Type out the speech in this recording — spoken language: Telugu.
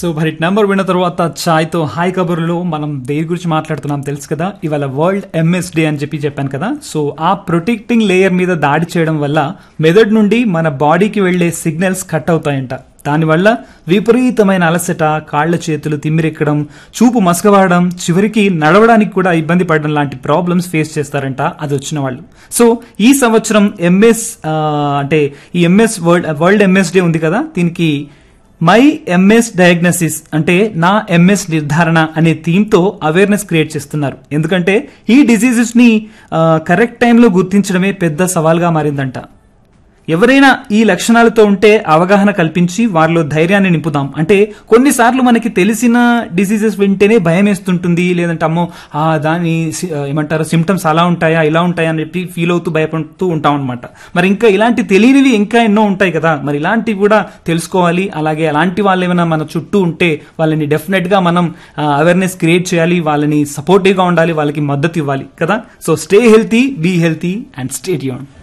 సో మరి నెంబర్ విన్న తర్వాత ఛాయ్తో హాయ్ కబుర్లో మనం దేని గురించి మాట్లాడుతున్నాం తెలుసు కదా ఇవాళ వరల్డ్ ఎంఎస్ డే అని చెప్పి చెప్పాను కదా సో ఆ ప్రొటెక్టింగ్ లేయర్ మీద దాడి చేయడం వల్ల మెదడు నుండి మన బాడీకి వెళ్లే సిగ్నల్స్ కట్ అవుతాయంట దానివల్ల విపరీతమైన అలసట కాళ్ల చేతులు తిమ్మిరెక్కడం చూపు మసకవాడడం చివరికి నడవడానికి కూడా ఇబ్బంది పడడం లాంటి ప్రాబ్లమ్స్ ఫేస్ చేస్తారంట అది వచ్చిన వాళ్ళు సో ఈ సంవత్సరం ఎంఎస్ అంటే ఈ MS world world MS day ఉంది కదా దీనికి మై ఎంఎస్ డయాగ్నోసిస్ అంటే నా ఎంఎస్ నిర్ధారణ అనే థీమ్తో అవేర్నెస్ క్రియేట్ చేస్తున్నారు ఎందుకంటే ఈ డిసీజెస్ ని కరెక్ట్ టైంలో గుర్తించడమే పెద్ద సవాల్గా మారిందంట ఎవరైనా ఈ లక్షణాలతో ఉంటే అవగాహన కల్పించి వారిలో ధైర్యాన్ని నింపుదాం అంటే కొన్నిసార్లు మనకి తెలిసిన డిసీజెస్ వింటేనే భయం వేస్తుంటుంది లేదంటే అమ్మో ఆ దాని సి- ఏమంటారు సిమ్టమ్స్ అలా ఉంటాయా ఇలా ఉంటాయా అని చెప్పి ఫీల్ అవుతూ భయపడుతూ ఉంటాం అనమాట మరి ఇంకా ఇలాంటి తెలియనివి ఇంకా ఎన్నో ఉంటాయి కదా మరి ఇలాంటివి కూడా తెలుసుకోవాలి అలాగే అలాంటి వాళ్ళు ఏమైనా మన చుట్టూ ఉంటే వాళ్ళని డెఫినెట్ గా మనం అవేర్నెస్ క్రియేట్ చేయాలి వాళ్ళని సపోర్టివ్ గా ఉండాలి వాళ్ళకి మద్దతు ఇవ్వాలి కదా so stay healthy be healthy and stay tune